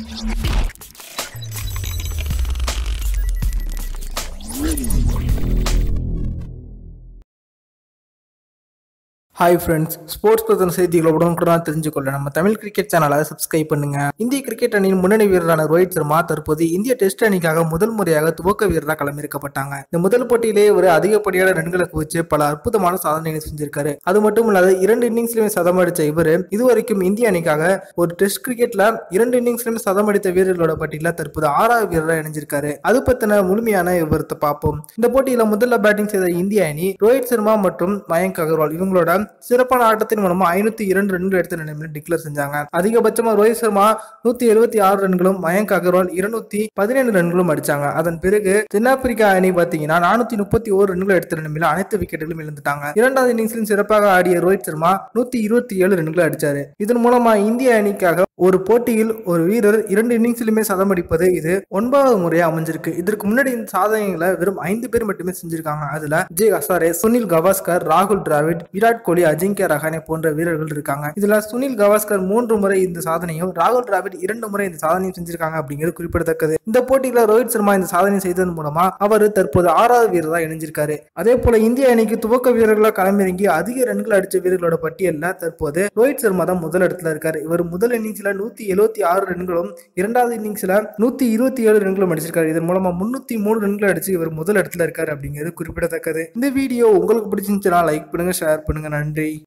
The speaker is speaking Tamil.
ஹாய் ஃப்ரெண்ட்ஸ் ஸ்போர்ட்ஸ் பற்றின செய்திகளை உடனுக்குடன் தெரிஞ்சுக்கொள்ள நம்ம தமிழ் கிரிக்கெட் சேனலை சப்ஸ்கிரைப் பண்ணுங்க இந்திய கிரிக்கெட் அணியின் முன்னணி வீரரான ரோஹித் சர்மா தற்போது இந்திய டெஸ்ட் அணிக்காக முதல் முறையாக துவக்க வீரராக களமிறக்கப்பட்டாங்க இந்த முதல் போட்டியிலே ஒரு அதிகப்படியான ரன்களை குவிச்சு பல அற்புதமான சாதனைகளை செஞ்சிருக்காரு அது மட்டும் இல்லாத இரண்டு இன்னிங்ஸ்லயுமே சதம் அடிச்ச இவர் இதுவரைக்கும் இந்திய அணிக்காக ஒரு டெஸ்ட் கிரிக்கெட்ல இரண்டு இன்னிங்ஸ்லயுமே சதம் அடித்த வீரர்களோட பட்டியல தற்போது ஆறாவது வீரராக இணைஞ்சிருக்காரு அது பத்தின முழுமையான விவரத்தை பார்ப்போம் இந்த போட்டியில முதல்ல பேட்டிங் செய்த இந்திய அணி ரோஹித் சர்மா மற்றும் மயங்க் அகர்வால் இவங்களோட சிறப்பான ஆட்டத்தின் மூலமா ஐநூத்தி இரண்டு ரன்கள் எடுத்த நிலைமையில டிக்ளேர் செஞ்சாங்க அதிகபட்சமா ரோஹித் சர்மா நூத்தி எழுபத்தி ஆறு ரன்களும் மயங்க் அகர்வால் இருநூத்தி பதினேழு ரன்களும் அடிச்சாங்க அதன் பிறகு தென்னாப்பிரிக்கா அணி பாத்தீங்கன்னா நானூத்தி முப்பத்தி ஓரு ரன்கள் எடுத்த நிலைமையில அனைத்து விக்கெட்டுகளும் இழந்துட்டாங்க இரண்டாவது இன்னிங்ஸிலும் சிறப்பாக ஆடிய ரோஹித் சர்மா நூத்தி இருபத்தி ஏழு ரன்களை அடிச்சாரு இதன் மூலமா இந்திய அணிக்காக ஒரு போட்டியில் ஒரு வீரர் இரண்டு இன்னிங்ஸ்லுமே சதம் அடிப்பது இது ஒன்பதாவது முறையா அமைஞ்சிருக்கு இதற்கு முன்னாடி இந்த சாதனைகளை வெறும் ஐந்து பேர் மட்டுமே செஞ்சிருக்காங்க அதுல விஜய் ஹசாரே சுனில் கவாஸ்கர் ராகுல் டிராவிட் விராட் கோலி அஜிங்கிய ரஹானே போன்ற வீரர்கள் இருக்காங்க இதுல சுனில் கவாஸ்கர் மூன்று முறை இந்த சாதனையும் ராகுல் டிராவிட் இரண்டு முறை இந்த சாதனையும் செஞ்சிருக்காங்க அப்படிங்கிறது குறிப்பிடத்தக்கது இந்த போட்டியில ரோஹித் சர்மா இந்த சாதனை செய்ததன் மூலமா அவர் தற்போது ஆறாவது வீரரா இணைஞ்சிருக்காரு அதே போல இந்திய அணிக்கு துவக்க வீரர்களா களமிறங்கி அதிக ரன்கள் அடிச்ச வீரர்களோட பட்டியல்ல தற்போது ரோஹித் சர்மா தான் முதல் இடத்துல இருக்காரு இவர் முதல் இன்னிங்ஸ்ல நூத்தி எழுபத்தி ஆறு ரன்களும் இரண்டாவது இன்னிங்ஸ்ல நூத்தி இருபத்தி ஏழு ரன்களும் அடிச்சிருக்காரு இதன் மூலமா முன்னூத்தி மூணு ரன்கள் அடிச்சு இவர் முதல் இடத்துல இருக்காரு அப்படிங்கிறது குறிப்பிடத்தக்கது இந்த வீடியோ உங்களுக்கு பிடிச்சிருந்துச்சுன்னா லைக் பண்ணுங்க ஷேர் பண்ணுங்க நன்றி